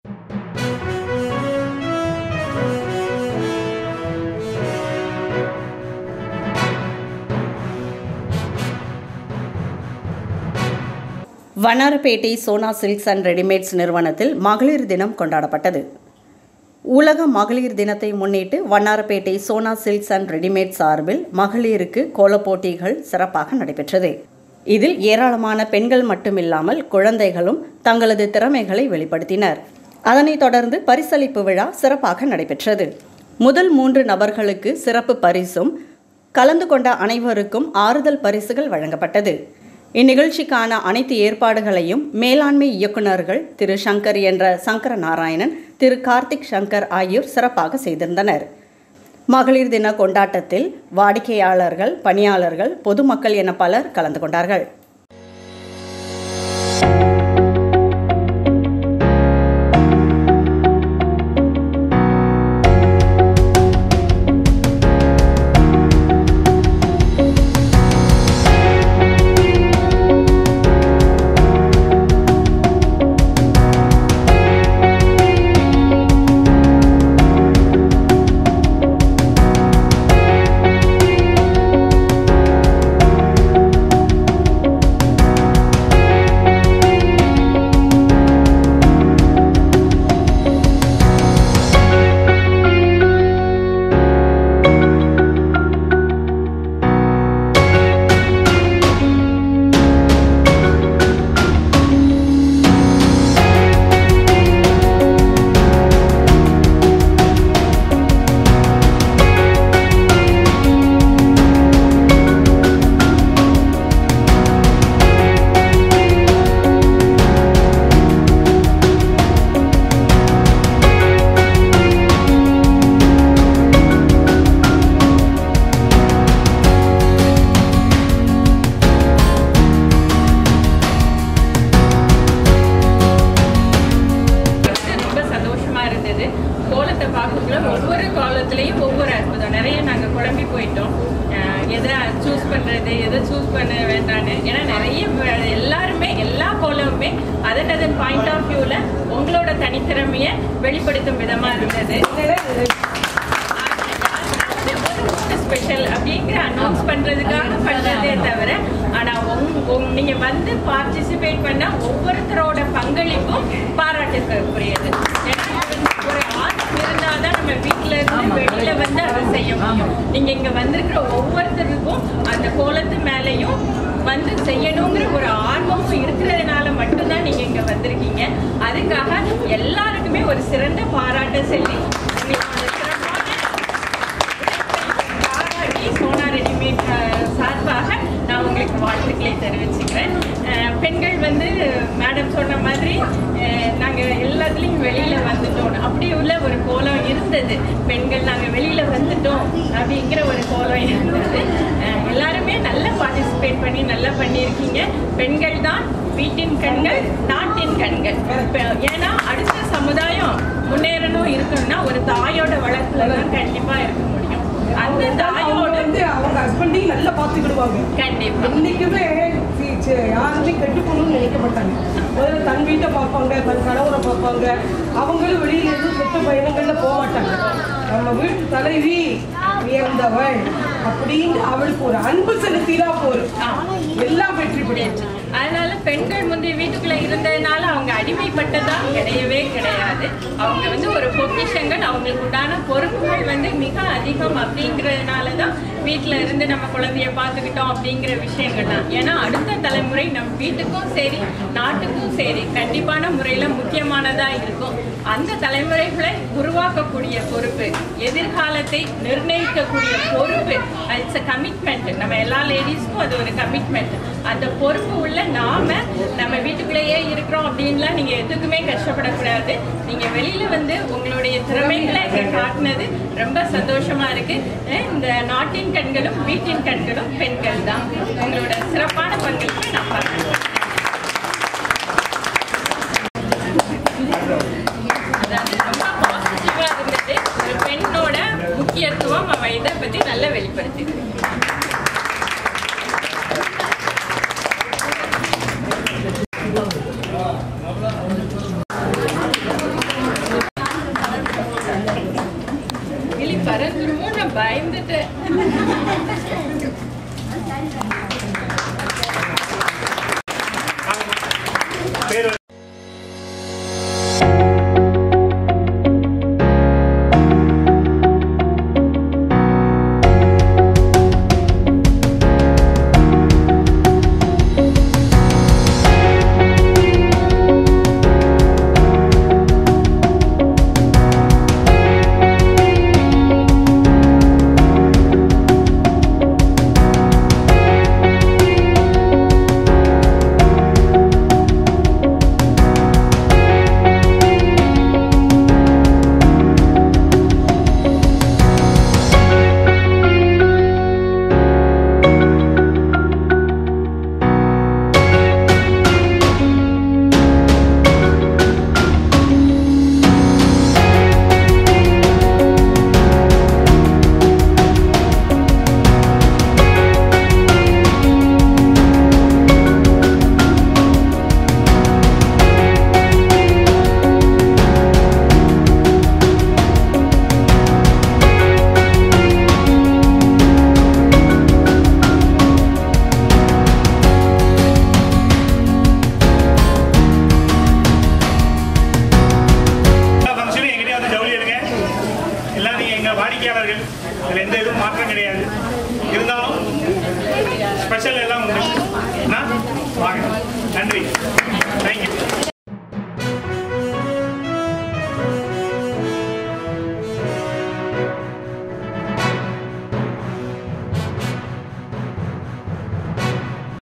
Vannarapettai Sona silks and readymades நிறுவனத்தில் மகளிர் தினம் கொண்டாடப்பட்டது உலக மகளிர் தினத்தை முன்னிட்டு Vannarapettai Sona silks and readymade சார்பில் மகளிருக்கு கோலப் போட்டிகள் சிறப்பாக நடைபெற்றது இதில் ஏராளமான பெண்கள் மட்டுமில்லாமல் குழந்தைகளும் தங்களது திறமைகளை வெளிப்படுத்தினர் அதனைத் தொடர்ந்து பரிசளிப்பு விழா சிறப்பாக நடைபெற்றது முதல் மூன்று நபர்களுக்கு சிறப்பு பரிசும் கலந்து கொண்ட அனைவருக்கும் ஆறுதல் பரிசுகள் வழங்கப்பட்டது இந்நிகழ்ச்சிக்கான அனைத்து ஏற்பாடுகளையும் மேலாண்மை இயக்குநர்கள் திரு சங்கர் என்ற சங்கர நாராயணன் திரு கார்த்திக் சங்கர் ஆகியோர் சிறப்பாக செய்திருந்தனர் மகளிர் தின கொண்டாட்டத்தில் வாடிக்கையாளர்கள் பணியாளர்கள் பொதுமக்கள் என பலர் கலந்து கொண்டார்கள் ரொம்ப சந்தோஷமா இருந்தது கோலத்தை பார்க்கக்குள்ள ஒவ்வொரு கோலத்துலேயும் ஒவ்வொரு அற்புதம் நிறைய நாங்கள் குழம்பி போயிட்டோம் அஹ் எதை சூஸ் பண்ணுறது எதை சூஸ் பண்ண வேண்டான்னு ஏன்னா நிறைய வ- எல்லாருமே எல்லா கோலமுமே அதன் அதன் பாயிண்ட் ஆஃப் வியூவில் உங்களோட தனித்திறமையை வெளிப்படுத்தும் விதமாக இருந்தது ஸ்பெஷல் அப்படிங்கிற அனௌன்ஸ் பண்றதுக்காக பண்றதே தவிர ஆனா உங் உங் நீங்க வந்து பார்ட்டிசிபேட் பண்ண ஒவ்வொருத்தரோட பங்களிப்பும் பாராட்டுக்குரியது ஏன்னா ஒரு ஆர்வம் இருந்தாதான் நம்ம வீட்ல இருந்து வெளியில வந்து அதை செய்ய முடியும் நீங்க இங்க வந்திருக்கிற ஒவ்வொருத்தருக்கும் அந்த கோலத்து மேலேயும் வந்து செய்யணுங்கிற ஒரு ஆர்வமும் இருக்கிறதுனால மட்டும்தான் நீங்க இங்க வந்திருக்கீங்க அதுக்காக எல்லாருக்குமே ஒரு சிறந்த பாராட்ட சொல்லி உங்களோட சிறப்பான பாராட்டி சோனா ரெடிமேட் அஹ், சார்பாக நான் உங்களுக்கு வாழ்த்துக்களை தெரிவிச்சுக்கிறேன் அஹ், பெண்கள் வந்து மேடம் சொன்ன மாதிரி நாங்கள் எல்லாத்துலேயும் வெளியில் வந்துட்டோம் அப்படி உள்ள ஒரு கோலம் இருந்தது பெண்கள் நாங்கள் வெளியில் வந்துட்டோம் அப்படிங்கிற ஒரு கோலம் இருந்தது அஹ், எல்லாருமே நல்லா பார்ட்டிசிபேட் பண்ணி நல்லா பண்ணியிருக்கீங்க பெண்கள் தான் வீட்டின் கண்கள் நாட்டின் கண்கள் இப்ப ஏன்னா அடுத்த சமுதாயம் முன்னேறணும் இருக்கணும்னா ஒரு தாயோட வளர்ப்புல தான் கண்டிப்பா இருக்க முடியும் அந்த அவங்க தாயோட வந்து அவங்க ஹஸ்பண்டையும் நல்லா பார்த்துக்கிடுவாங்க கண்டிப்பா என்னைக்குமே சி- சி- யாருமே கெட்டு போகணும்னு நினைக்க மாட்டாங்க முதல்ல தன் வீட்டை பார்ப்பாங்க தன் கணவரை பார்ப்பாங்க அவங்களும் வெளியில இருந்து சொத்து பயணங்கள்ல போக மாட்டாங்க நம்ம வீட்டு தலைவி உயர்ந்தவள் அப்படின்னு அவளுக்கு ஒரு அன்பு செலுத்தினா போதும் எல்லாம் வெற்றி பெற்று அதனால பெண்கள் முந்தைய வீட்டுக்குள்ள இருந்ததுனால அவங்க அடிமைப்பட்டதா கிடையவே கிடையாது அவங்க வந்து ஒரு பொக்கிஷங்கள் அவங்களுக்கு உண்டான பொறுப்புகள் வந்து மிக அதிகம் அப்படிங்கிறதுனால தான் வீட்டில் இருந்து நம்ம குழந்தைய பார்த்துக்கிட்டோம் அப்படிங்கிற விஷயங்கள் தான் ஏன்னா அடுத்த தலைமுறை நம் வீட்டுக்கும் சரி நாட்டுக்கும் சரி கண்டிப்பான முறையில் முக்கியமானதாக இருக்கும் அந்த தலைமுறைகளை உருவாக்கக்கூடிய பொறுப்பு எதிர்காலத்தை நிர்ணயிக்கக்கூடிய பொறுப்பு இட்ஸ் அ கமிட்மெண்ட் நம்ம எல்லா லேடிஸ்க்கும் அது ஒரு கமிட்மெண்ட் அந்த பொறுப்பு உள்ள நாம நம்ம வீட்டுக்குள்ளேயே இருக்கிறோம் அப்படின்லாம் நீங்க எதுக்குமே கஷ்டப்படக்கூடாது நீங்க வெளியில வந்து உங்களுடைய திறமைகளை இங்க காட்டினது ரொம்ப சந்தோஷமா இருக்கு அஹ் இந்த நாட்டின் கண்களும் வீட்டின் கண்களும் பெண்கள் தான் உங்களோட சிறப்பான பங்களிப்பை நான் பார்க்கிறேன் அதாவது ரொம்ப பாசிட்டிவா இருந்தது ஒரு பெண்ணோட முக்கியத்துவம் அவ இதை பத்தி நல்லா வெளிப்படுத்திருக்கு கிஃப்ட் பேர் எல்லா ஃபங்க்ஷனும் எங்கிட்டே வந்து ஜவுளி எடுங்க எல்லாம் நீங்கள் எங்கள் வாடிக்கையாளர்கள் இதில் எந்த இதுவும் மாற்றம் கிடையாது இருந்தாலும் ஸ்பெஷல் எல்லாம் உண்டு என்ன? வாங்க நன்றி Thank you.